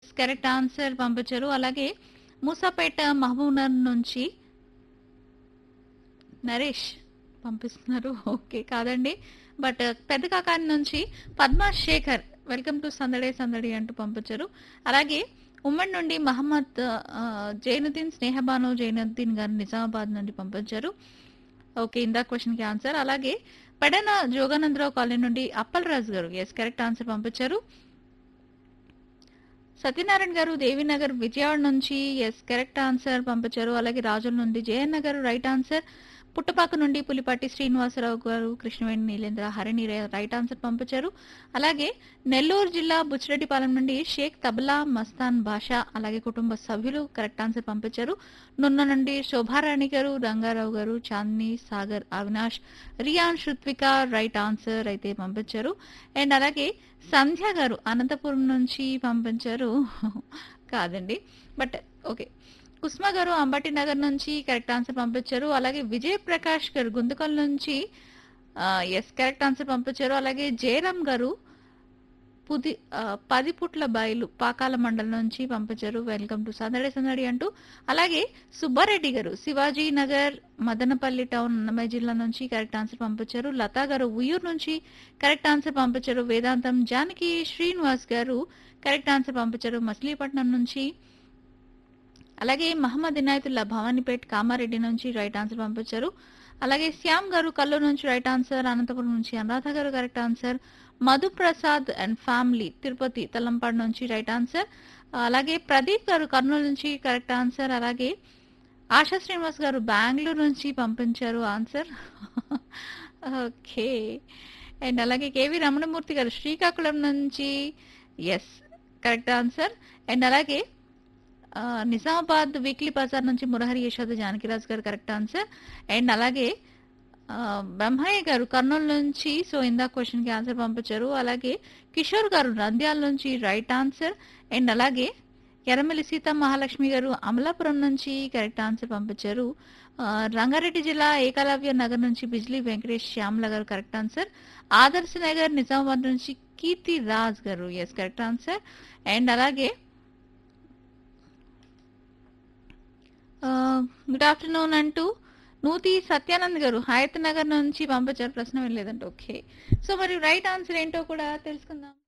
correct answer పంపించారు అలాగే మూసాపేట మహబూబ్నగర్ నుంచి నరేష్ పంపిస్తున్నారు ఓకే కాదండి బట్ పెద్ద కాకాని నుంచి పద్మా శేఖర్ వెల్కమ్ టు సందడే సందడి అంటూ పంపించారు అలాగే ఉమ్మడి నుండి మహమ్మద్ ఆ, జైనుద్దీన్ స్నేహబాను జైనుద్దీన్ గారు నిజామాబాద్ నుండి పంపించారు ఓకే ఇందా క్వశ్చన్ కి ఆన్సర్ అలాగే పెడన జోగానందరావు కాలనీ నుండి అప్పల్ రాజు గారు ఎస్ కరెక్ట్ ఆన్సర్ పంపించారు సత్యనారాయణ గారు దేవీనగర్ విజయవాడ నుంచి ఎస్ కరెక్ట్ ఆన్సర్ పంపించారు అలాగే రాజుల నుండి జయన్ గారు రైట్ ఆన్సర్ పుట్టపాక నుండి పులిపాటి శ్రీనివాసరావు గారు కృష్ణవేణి నీలేంద్ర హరిణి రే- రైట్ ఆన్సర్ పంపించారు అలాగే నెల్లూరు జిల్లా బుచ్చిరెడ్డిపాలెం నుండి షేక్ తబలా మస్తాన్ బాషా అలాగే కుటుంబ సభ్యులు కరెక్ట్ ఆన్సర్ పంపించారు నున్న నుండి శోభారాణి గారు రంగారావు గారు చాందిని సాగర్ అవినాష్ రియాన్ శృత్విక రైట్ ఆన్సర్ అయితే పంపించారు అండ్ అలాగే సంధ్య గారు అనంతపురం నుంచి పంపించారు కాదండి బట్ ఓకే కుస్మా గారు అంబటి నగర్ నుంచి కరెక్ట్ ఆన్సర్ పంపించారు అలాగే విజయ్ ప్రకాష్ గారు గుంతకల్ నుంచి ఎస్ కరెక్ట్ ఆన్సర్ పంపించారు అలాగే జయరామ్ గారు పుది ఆ, పది పుట్ల బయలు పాకాల మండలం నుంచి పంపించారు వెల్కమ్ టు సందడి సందడి అంటూ అలాగే సుబ్బారెడ్డి గారు శివాజీ నగర్ మదనపల్లి టౌన్ అన్నమయ్య జిల్లా నుంచి కరెక్ట్ ఆన్సర్ పంపించారు లతా గారు ఉయ్యూరు నుంచి కరెక్ట్ ఆన్సర్ పంపించారు వేదాంతం జానకి శ్రీనివాస్ గారు కరెక్ట్ ఆన్సర్ పంపించారు మచిలీపట్నం నుంచి అలాగే మహమ్మద్ ఇనాయతుల్లా భవానీపేట్ కామారెడ్డి నుంచి రైట్ ఆన్సర్ పంపించారు అలాగే శ్యామ్ గారు కల్లూరు నుంచి రైట్ ఆన్సర్ అనంతపురం నుంచి అనురాధ గారు correct answer Madhu Prasad and family Tirupati Talampadu నుంచి రైట్ ఆన్సర్ అలాగే ప్రదీప్ గారు కర్నూలు నుంచి కరెక్ట్ ఆన్సర్ అలాగే ఆశా శ్రీనివాస్ గారు బెంగళూరు నుంచి పంపించారు ఆన్సర్ ఓకే అండ్ అలాగే కేవి రమణమూర్తి గారు శ్రీకాకుళం నుంచి ఎస్ కరెక్ట్ ఆన్సర్ అండ్ అలాగే ఆ, నిజామాబాద్ వీక్లీ బజార్ నుంచి మురహరి యశోద జానకిరాజ్ గారు కరెక్ట్ ఆన్సర్ అండ్ అలాగే ఆ, బ్రహ్మయ్య గారు కర్నూలు నుంచి సో ఇందా క్వశ్చన్ కి ఆన్సర్ పంపించారు అలాగే కిషోర్ గారు నంద్యాల నుంచి రైట్ ఆన్సర్ అండ్ అలాగే ఎర్రమల్లి సీతా మహాలక్ష్మి గారు అమలాపురం నుంచి కరెక్ట్ ఆన్సర్ పంపించారు ఆ, రంగారెడ్డి జిల్లా ఏకలవ్య నగర్ నుంచి బిజ్లీ వెంకటేష్ శ్యామల గారు కరెక్ట్ ఆన్సర్ ఆదర్శ్ నగర్ నిజామాబాద్ నుంచి కీర్తి రాజ్ గారు ఎస్ కరెక్ట్ ఆన్సర్ అండ్ అలాగే గుడ్ ఆఫ్టర్నూన్ అంటూ నూతి సత్యానంద్ గారు హయత్ నగర్ నుంచి పంపించారు ప్రశ్న వెళ్ళలేదంట ఓకే సో మరి రైట్ ఆన్సర్ ఏంటో కూడా తెలుసుకుందాం